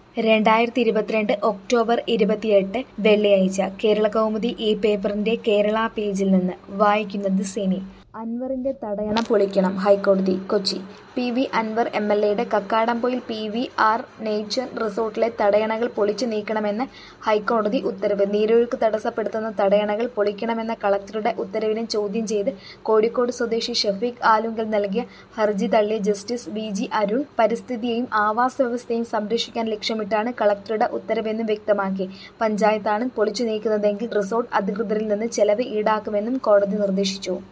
രണ്ടായിരത്തി ഇരുപത്തിരണ്ട് ഒക്ടോബർ ഇരുപത്തിയെട്ട് വെള്ളിയാഴ്ച കേരളകൗമുദി ഈ പേപ്പറിന്റെ കേരള പേജിൽ നിന്ന് വായിക്കുന്നത് സിനി അൻവറിന്റെ തടയണ പൊളിക്കണം ഹൈക്കോടതി Kochi P V Anvar M L എയുടെ Kakkadampoyil P V R nature റിസോർട്ടിലെ തടയണകൾ പൊളിച്ചു നീക്കണമെന്ന് ഹൈക്കോടതി ഉത്തരവ് നീരൊഴുക്ക് തടസ്സപ്പെടുത്തുന്ന തടയണകൾ പൊളിക്കണമെന്ന കളക്ടറുടെ ഉത്തരവിനെ ചോദ്യം ചെയ്ത് കോഴിക്കോട് സ്വദേശി ഷഫീഖ് ആലുങ്കൽ നൽകിയ ഹർജി തള്ളിയ ജസ്റ്റിസ് വി ജി അരുൺ പരിസ്ഥിതിയെയും ആവാസ വ്യവസ്ഥയെയും സംരക്ഷിക്കാൻ ലക്ഷ്യമിട്ടാണ് കളക്ടറുടെ ഉത്തരവെന്ന് വ്യക്തമാക്കി പഞ്ചായത്താണ് പൊളിച്ചു നീക്കുന്നതെങ്കിൽ റിസോർട്ട് അധികൃതരിൽ നിന്ന് ചെലവ് ഈടാക്കുമെന്നും കോടതി നിർദ്ദേശിച്ചു